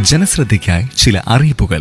ജനശ്രദ്ധയ്ക്കായി ചില അറിയിപ്പുകൾ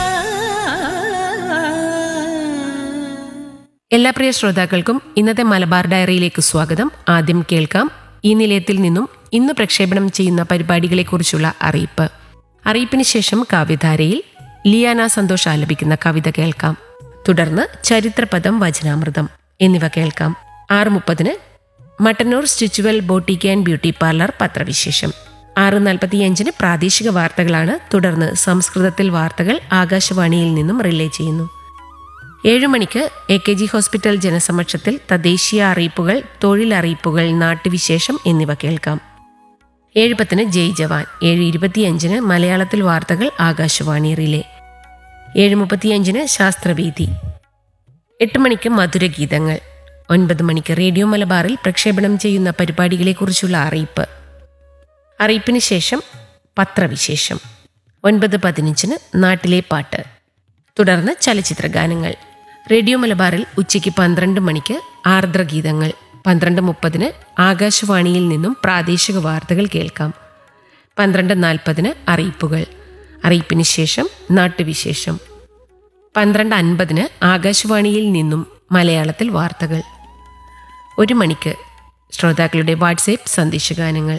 എല്ലാ പ്രിയ ശ്രോതാക്കൾക്കും ഇന്നത്തെ മലബാർ ഡയറിയിലേക്ക് സ്വാഗതം ആദ്യം കേൾക്കാം ഈ നിലയത്തിൽ നിന്നും ഇന്ന് പ്രക്ഷേപണം ചെയ്യുന്ന പരിപാടികളെക്കുറിച്ചുള്ള അറിയിപ്പ് അറിയിപ്പിന് ശേഷം കാവ്യധാരയിൽ ലിയാന സന്തോഷ് ആലപിക്കുന്ന കവിത കേൾക്കാം തുടർന്ന് ചരിത്രപദം വചനാമൃതം എന്നിവ കേൾക്കാം ആറ് മുപ്പതിന് Mattannur stitchual boutique and beauty parlour പത്രവിശേഷം ആറ് നാൽപ്പത്തിയഞ്ചിന് പ്രാദേശിക വാർത്തകളാണ് തുടർന്ന് സംസ്കൃതത്തിൽ വാർത്തകൾ ആകാശവാണിയിൽ നിന്നും റിലേ ചെയ്യുന്നു ഏഴു മണിക്ക് എ കെ ജി ഹോസ്പിറ്റൽ ജനസമക്ഷത്തിൽ തദ്ദേശീയ അറിയിപ്പുകൾ തൊഴിലറിയിപ്പുകൾ നാട്ടുവിശേഷം എന്നിവ കേൾക്കാം ഏഴ് പത്തിന് ജയ് ജവാൻ ഏഴ് ഇരുപത്തിയഞ്ചിന് മലയാളത്തിൽ വാർത്തകൾ ആകാശവാണി റിലേ ഏഴ് മുപ്പത്തിയഞ്ചിന് ശാസ്ത്രവീതി എട്ട് മണിക്ക് മധുരഗീതങ്ങൾ ഒൻപത് മണിക്ക് റേഡിയോ മലബാറിൽ പ്രക്ഷേപണം ചെയ്യുന്ന പരിപാടികളെക്കുറിച്ചുള്ള അറിയിപ്പ് അറിയിപ്പിന് ശേഷം പത്രവിശേഷം ഒൻപത് പതിനഞ്ചിന് നാട്ടിലെ പാട്ട് തുടർന്ന് ചലച്ചിത്ര ഗാനങ്ങൾ റേഡിയോ മലബാറിൽ ഉച്ചയ്ക്ക് പന്ത്രണ്ട് മണിക്ക് ആർദ്രഗീതങ്ങൾ പന്ത്രണ്ട് മുപ്പതിന് ആകാശവാണിയിൽ നിന്നും പ്രാദേശിക വാർത്തകൾ കേൾക്കാം പന്ത്രണ്ട് നാൽപ്പതിന് അറിയിപ്പുകൾ അറിയിപ്പിന് ശേഷം നാട്ടുവിശേഷം പന്ത്രണ്ട് അൻപതിന് ആകാശവാണിയിൽ നിന്നും മലയാളത്തിൽ വാർത്തകൾ ഒരു മണിക്ക് ശ്രോതാക്കളുടെ വാട്സേപ്പ് സന്ദേശഗാനങ്ങൾ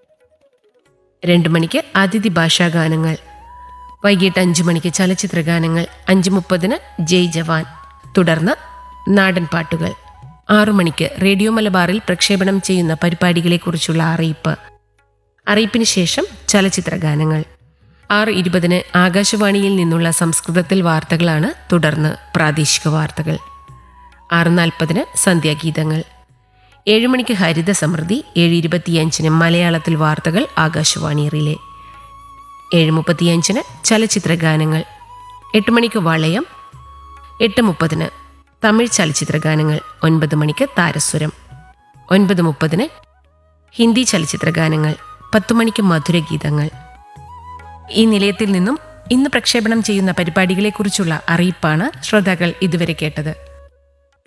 രണ്ട് മണിക്ക് അതിഥി ഭാഷാ ഗാനങ്ങൾ വൈകിട്ട് അഞ്ച് മണിക്ക് ചലച്ചിത്ര ഗാനങ്ങൾ അഞ്ച് മുപ്പതിന് ജയ് ജവാൻ തുടർന്ന് നാടൻ പാട്ടുകൾ ആറു മണിക്ക് റേഡിയോ മലബാറിൽ പ്രക്ഷേപണം ചെയ്യുന്ന പരിപാടികളെക്കുറിച്ചുള്ള അറിയിപ്പ് അറിയിപ്പിന് ശേഷം ചലച്ചിത്ര ഗാനങ്ങൾ ആറ് ഇരുപതിന് ആകാശവാണിയിൽ നിന്നുള്ള സംസ്കൃതത്തിൽ വാർത്തകളാണ് തുടർന്ന് പ്രാദേശിക വാർത്തകൾ ആറ് നാൽപ്പതിന് സന്ധ്യാഗീതങ്ങൾ ഏഴ് മണിക്ക് ഹരിത സമൃദ്ധി ഏഴ് ഇരുപത്തിയഞ്ചിന് മലയാളത്തിൽ വാർത്തകൾ ആകാശവാണി റിലേ ഏഴ് മുപ്പത്തിയഞ്ചിന് ചലച്ചിത്ര ഗാനങ്ങൾ എട്ട് മണിക്ക് വളയം എട്ട് മുപ്പതിന് തമിഴ് ചലച്ചിത്ര ഗാനങ്ങൾ ഒൻപത് മണിക്ക് താരസ്വരം ഒൻപത് മുപ്പതിന് ഹിന്ദി ചലച്ചിത്ര ഗാനങ്ങൾ പത്തു മണിക്ക് മധുരഗീതങ്ങൾ ഈ നിലയത്തിൽ നിന്നും ഇന്ന് പ്രക്ഷേപണം ചെയ്യുന്ന പരിപാടികളെക്കുറിച്ചുള്ള അറിയിപ്പാണ് ശ്രോതാക്കൾ ഇതുവരെ കേട്ടത്